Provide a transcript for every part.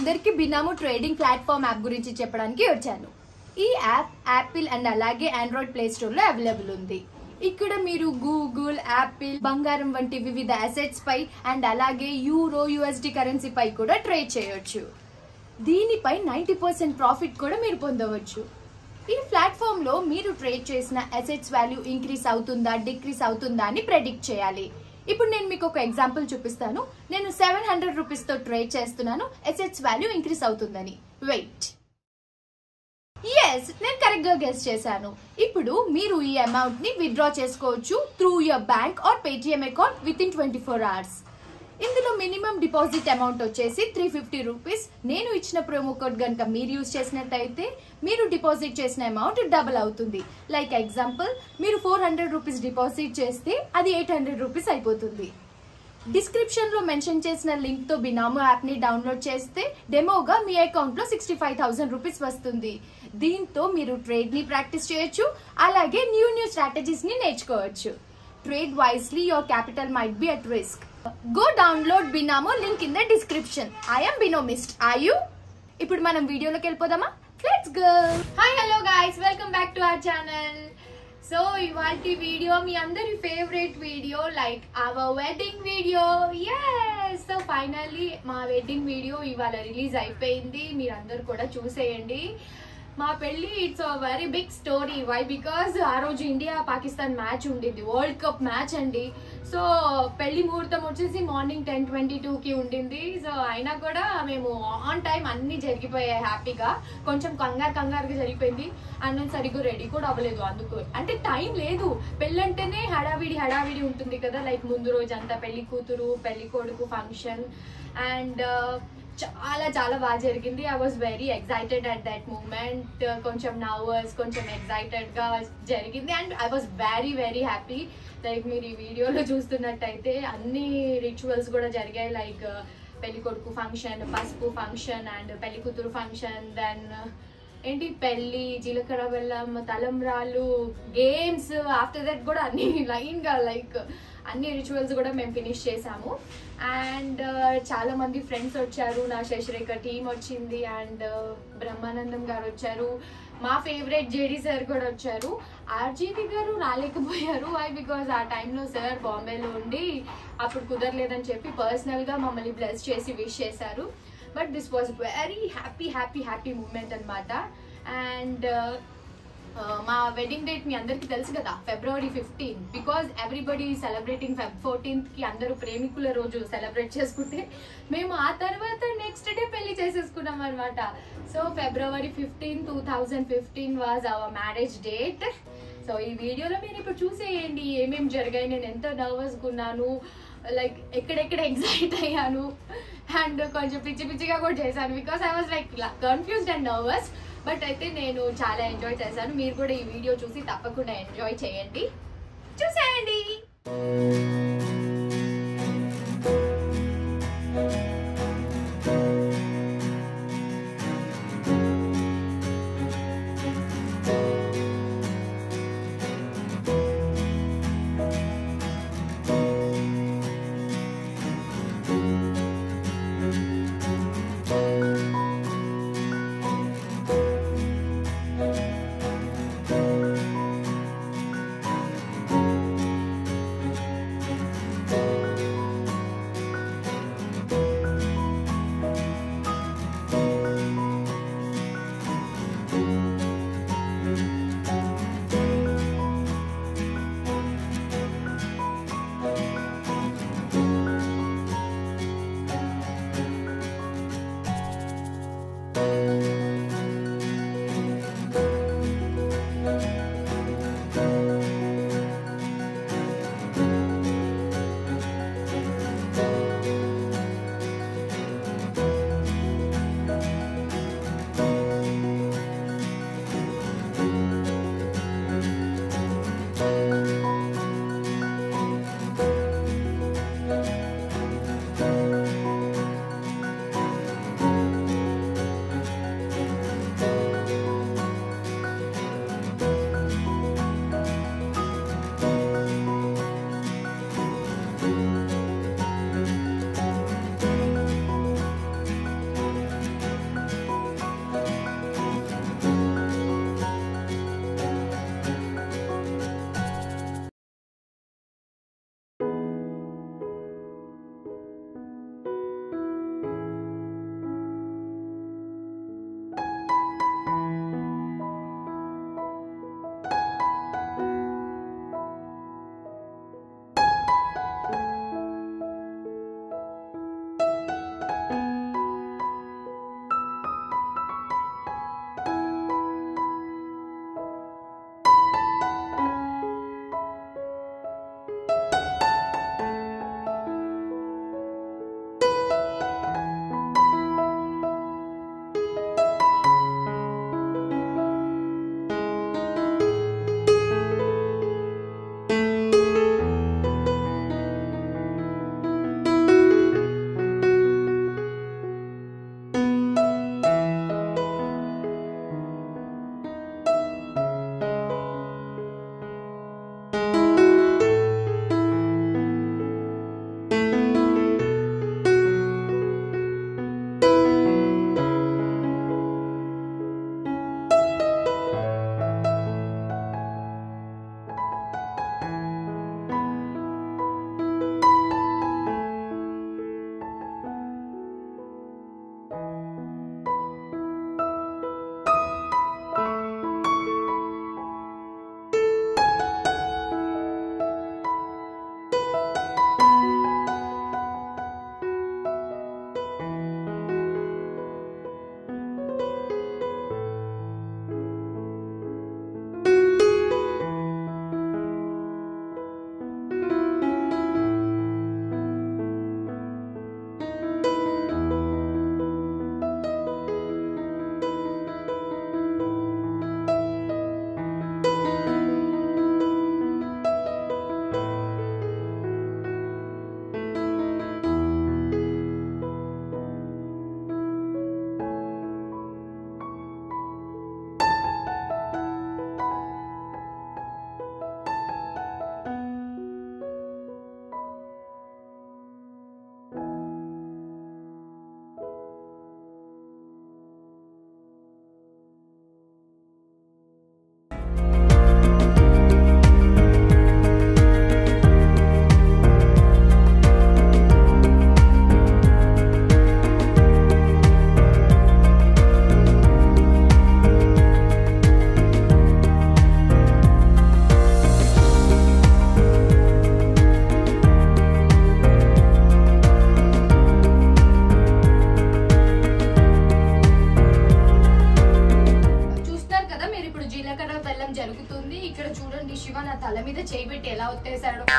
అందరికీ బినామో trading platform app గురించి చెప్పడానికి వచ్చాను ఈ యాప్ యాపిల్ అండ్ అలాగే ఆండ్రాయిడ్ ప్లే స్టోర్ లో అవైలబుల్ ఉంది ఇక్కడ మీరు గూగుల్ యాపిల్ బంగారం వంటి వివిధ అసెట్స్ పై అండ్ అలాగే యూరో యుఎస్డి కరెన్సీ పై కూడా ట్రేడ్ చేయొచ్చు దీనిపై నైంటీ పర్సెంట్ ప్రాఫిట్ కూడా మీరు పొందవచ్చు ఈ ప్లాట్ఫామ్ లో మీరు ట్రేడ్ చేసిన అసెట్స్ వాల్యూ ఇంక్రీస్ అవుతుందా డిక్రీస్ అవుతుందా అని ప్రెడిక్ట్ చేయాలి ఇప్పుడు నేను మీకు ఒక ఎగ్జాంపుల్ చూపిస్తాను నేను సెవెన్ హండ్రెడ్ రూపీస్ తో ట్రేడ్ చేస్తున్నాను అసెట్స్ వాల్యూ ఇంక్రీస్ అవుతుందని వెయిట్ ఎస్ నేను కరెక్ట్ గా గెస్ చేశాను ఇప్పుడు మీరు ఈ అమౌంట్ ని విత్డ్రా చేసుకోవచ్చు through your bank or Paytm account within twenty four hours ఇందులో మినిమం డిపాజిట్ అమౌంట్ వచ్చేసి త్రీ ఫిఫ్టీ రూపీస్ నేను ఇచ్చిన ప్రోమో కోడ్ కనుక మీరు యూజ్ చేసినట్టయితే మీరు డిపాజిట్ చేసిన అమౌంట్ డబుల్ అవుతుంది లైక్ ఎగ్జాంపుల్ మీరు ఫోర్ హండ్రెడ్ రూపీస్ డిపాజిట్ చేస్తే అది ఎయిట్ హండ్రెడ్ రూపీస్ అయిపోతుంది డిస్క్రిప్షన్ లో మెన్షన్ చేసిన లింక్ తో బినామో యాప్ ని డౌన్లోడ్ చేస్తే డెమోగా మీ అకౌంట్ లో సిక్స్టీ ఫైవ్ థౌసండ్ రూపీస్ వస్తుంది దీంతో మీరు ట్రేడ్ ని ప్రాక్టీస్ చేయొచ్చు అలాగే న్యూ న్యూ స్ట్రాటజీస్ ని నేర్చుకోవచ్చు trade wisely your capital might be at risk go download Binomo link in the description I'm Binomist I you ఇప్పుడు మనం వీడియోలోకి వెళ్ళిపోదామా let's go hi hello guys welcome back to our channel so ఇవాటి video మీ అందరి favourite video like our wedding video yes so finally మా wedding video ఇవాళ release అయిపోయింది మీరందరూ కూడా చూసేయండి మా పెళ్ళి it's a very big story why because ఆ రోజు ఇండియా పాకిస్తాన్ మ్యాచ్ ఉండింది వరల్డ్ కప్ మ్యాచ్ అండి సో పెళ్లి ముహూర్తం వచ్చేసి మార్నింగ్ టెన్ ట్వంటీ టూకి ఉండింది సో అయినా కూడా మేము ఆన్ టైం అన్ని జరిగిపోయాయి హ్యాపీగా కొంచెం కంగారు కంగారుగా జరిగిపోయింది అండ్ నేను సరిగ్గా రెడీ కూడా అవ్వలేదు అందుకు అంటే టైం లేదు పెళ్ళంటేనే హడావిడి హడావిడి ఉంటుంది కదా లైక్ ముందు రోజు అంతా పెళ్లి కూతురు పెళ్లి కొడుకు ఫంక్షన్ అండ్ చాలా చాలా బాగా జరిగింది I was very excited at that moment కొంచెం నర్వస్ కొంచెం ఎక్సైటెడ్ గా జరిగింది and I was very very happy like మీరు ఈ వీడియోలో చూస్తున్నట్టయితే అన్ని రిచువల్స్ కూడా జరిగాయి లైక్ పెళ్లి కొడుకు ఫంక్షన్ పసుపు ఫంక్షన్ అండ్ పెళ్లి కూతురు ఫంక్షన్ దెన్ ఏంటి పెళ్లి జీలకర్ర బెల్లం తలంబ్రాలు గేమ్స్ ఆఫ్టర్ దట్ కూడా అన్ని లైన్ గా లైక్ అన్ని రిచువల్స్ కూడా మేము ఫినిష్ చేసాము అండ్ చాలా మంది ఫ్రెండ్స్ వచ్చారు నా శశిరేఖ టీం వచ్చింది అండ్ బ్రహ్మానందం గారు వచ్చారు మా ఫేవరెట్ జేడీ సార్ కూడా వచ్చారు ఆర్జీవి గారు రాలేకపోయారు వై బికాజ్ ఆ టైంలో సార్ బాంబేలో ఉండి అప్పుడు కుదరలేదని చెప్పి పర్సనల్గా మమ్మల్ని బ్లెస్ చేసి విష్ చేశారు but this was very happy happy happy moment అనమాట అండ్ మా వెడ్డింగ్ డేట్ మీ అందరికీ తెలుసు కదా February fifteen because everybody celebrating Feb fourteenth కి అందరూ ప్రేమికుల రోజు సెలబ్రేట్ చేసుకుంటే మేము ఆ తర్వాత నెక్స్ట్ డే పెళ్లి చేసేసుకున్నాం అనమాట so February fifteen two thousand fifteen was our marriage date so ఈ వీడియోలో మీరు ఇప్పుడు చూసేయండి ఏమేమి జరిగాయి నేను ఎంత నర్వస్గా ఉన్నాను లైక్ ఎక్కడెక్కడ ఎగ్జైట్ అయ్యాను అండ్ కొంచెం పిచ్చి పిచ్చిగా కూడా చేశాను because I was like confused and nervous but అయితే నేను చాలా ఎంజాయ్ చేశాను మీరు కూడా ఈ వీడియో చూసి తప్పకుండా ఎంజాయ్ చేయండి చూసేయండి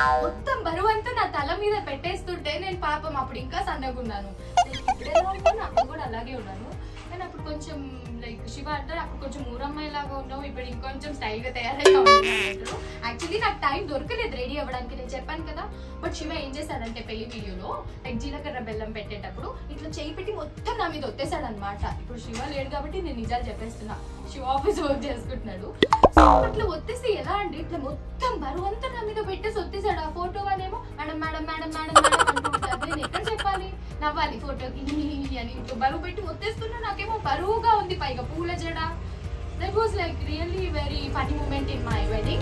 మొత్తం బరువు అంతా నా తల మీద పెట్టేస్తుంటే నేను పాపం అప్పుడు ఇంకా సన్నగున్నాను నేను ఇప్పుడు ఎలా ఉన్నాను అప్పుడు కూడా అలాగే ఉన్నాను కానీ అప్పుడు కొంచెం లైక్ శివ అంటారు అప్పుడు కొంచెం ఊరమ్మాయి లాగా ఉన్నావు ఇప్పుడు ఇంకొంచెం స్టైల్ గా తయారైగా యాక్చువల్లీ నాకు టైం దొరకలేదు రెడీ అవ్వడానికి నేను చెప్పాను కదా బట్ శివ ఏం చేశాడంటే పెళ్లి వీడియోలో లైక్ జీలకర్ర బెల్లం పెట్టేటప్పుడు ఇట్లా చేయి పెట్టి మొత్తం నా మీద ఒత్తేసాడు అనమాట ఇప్పుడు శివ లేడు కాబట్టి నేను నిజాలు చెప్పేస్తున్నా శివ ఆఫీస్ వర్క్ చేసుకుంటున్నాడు సో అట్లా ఒత్తేస్తే ఎలా అండి ఇట్లా మొత్తం బరువు అంతా నా మీద పెట్టేసి ఒత్తేసాడు ఆ ఫోటో వాళ్ళేమో madam madam madam madam madam అంటుంటారు నేను ఎక్కడ చెప్పాలి నవ్వాలి ఫోటోకి అని ఇట్లా బరువు పెట్టి ఒత్తేస్తున్నా నాకేమో బరువుగా ఉంది పైగా పూల జడ that was like really very funny moment in my wedding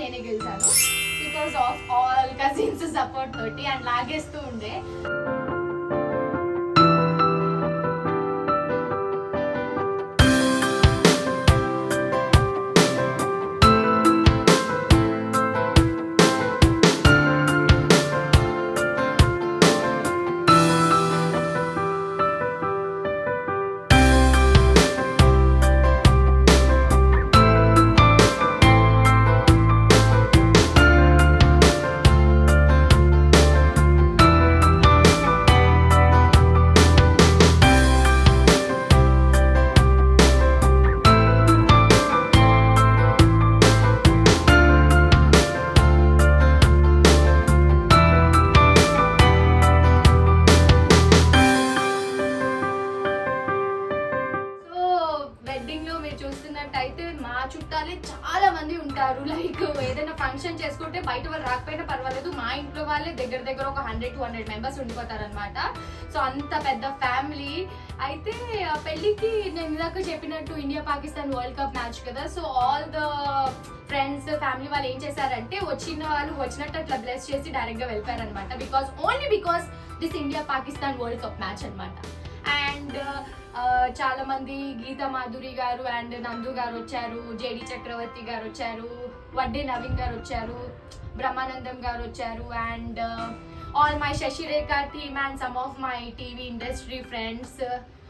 నేనే గెలిచాను because of all cousins support తోటి అండ్ లాగేస్తూ ఉండే సో వెడ్డింగ్ లో మీరు చూస్తున్నట్టయితే మా చుట్టాలే చాలా మంది ఉంటారు లైక్ ఏదైనా ఫంక్షన్ చేసుకుంటే బయట వాళ్ళు రాకపోయినా పర్వాలేదు మా ఇంట్లో వాళ్ళే దగ్గర దగ్గర ఒక హండ్రెడ్ టూ హండ్రెడ్ మెంబర్స్ ఉండిపోతారు అనమాట సో అంత పెద్ద ఫ్యామిలీ అయితే ఆ పెళ్ళికి నేను ఇందాక చెప్పినట్టు India Pakistan world cup match కదా so all the friends family వాళ్ళు ఏం చేశారంటే వచ్చిన వాళ్ళు వచ్చినట్టు అట్లా బ్లెస్ చేసి డైరెక్ట్ గా వెళ్ళిపోయారు అనమాట because only because this India Pakistan world cup match అనమాట అండ్ చాలా మంది గీతా మాధురి గారు అండ్ నందు గారు వచ్చారు జేడి చక్రవర్తి గారు వచ్చారు వడ్డే నవీన్ గారు వచ్చారు బ్రహ్మానందం గారు వచ్చారు and all my Sasirekha team and some of my TV industry friends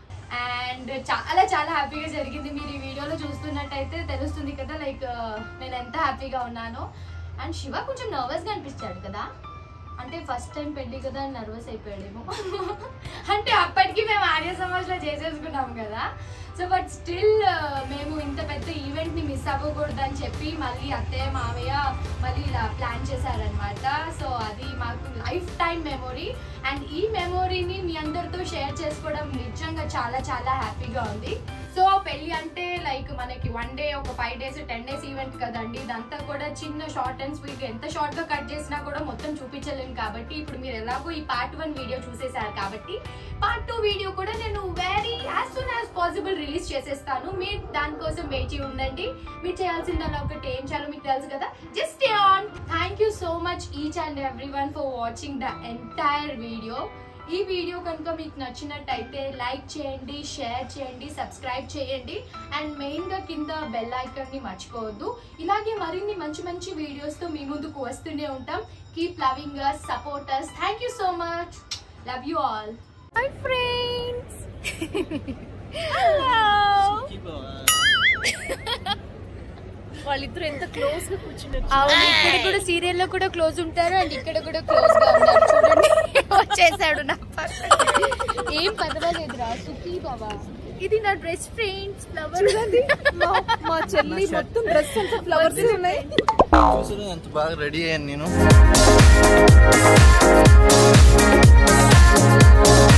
and చాలా చాలా హ్యాపీగా జరిగింది మీరు ఈ వీడియోలో చూస్తున్నట్టయితే తెలుస్తుంది కదా లైక్ నేను ఎంత హ్యాపీగా ఉన్నానో అండ్ శివ కొంచెం నర్వస్గా అనిపించాడు కదా అంటే ఫస్ట్ టైం పెళ్లి కదా నర్వస్ అయిపోయాడేమో అంటే అప్పటికి మేము ఆర్య సమాజ్లో చేసేసుకున్నాం కదా సో బట్ స్టిల్ మేము ఇంత పెద్ద ఈవెంట్ని మిస్ అవ్వకూడదు అని చెప్పి మళ్ళీ అత్తయ్య మావయ్య మళ్ళీ ఇలా ప్లాన్ చేశారనమాట సో అది మాకు లైఫ్ టైం మెమొరీ అండ్ ఈ మెమొరీని మీ అందరితో షేర్ చేసుకోవడం నిజంగా చాలా చాలా హ్యాపీగా ఉంది సో పెళ్లి అంటే లైక్ మనకి వన్ డే ఒక five days ten days event కదండి ఇదంతా కూడా చిన్న షార్ట్ అండ్ స్వీట్ ఎంత షార్ట్ గా కట్ చేసినా కూడా మొత్తం చూపించలేము కాబట్టి ఇప్పుడు మీరు ఎలాగో ఈ పార్ట్ వన్ వీడియో చూసేశారు కాబట్టి పార్ట్ టూ వీడియో కూడా నేను very as soon as possible release చేసేస్తాను మీరు దానికోసం వేచి ఉండండి మీరు చేయాల్సిందల్లా ఒకటి ఏం చేయాలో మీకు తెలుసు కదా just on thank you so much each and every one for watching the entire video ఈ వీడియో కనుక మీకు నచ్చినట్టయితే లైక్ చేయండి షేర్ చేయండి సబ్స్క్రైబ్ చేయండి అండ్ మెయిన్గా కింద బెల్ ఐకాన్ని మర్చిపోవద్దు ఇలాగే మరిన్ని మంచి మంచి వీడియోస్తో మీ ముందుకు వస్తూనే ఉంటాం keep loving us support us thank you so much love you all hi friends వాళ్ళిద్దరు ఎంత క్లోజ్ గా కూర్చున్నారు అవును ఇక్కడ కూడా సీరియల్ లో కూడా క్లోజ్ ఉంటారు అండ్ ఇక్కడ కూడా క్లోజ్ గా ఉన్నారు చూడండి వచ్చేసాడు నా పక్కన. ఏం పర్వాలేదురా సుఖీ బాబా ఇది నా డ్రెస్ ఫ్రెండ్స్ ఫ్లవర్ మా- మా చెల్లి మొత్తం డ్రెస్ అంతా ఫ్లవర్స్ ఉన్నాయి చూసారు ఎంత బాగా రెడీ అయ్యాను నేను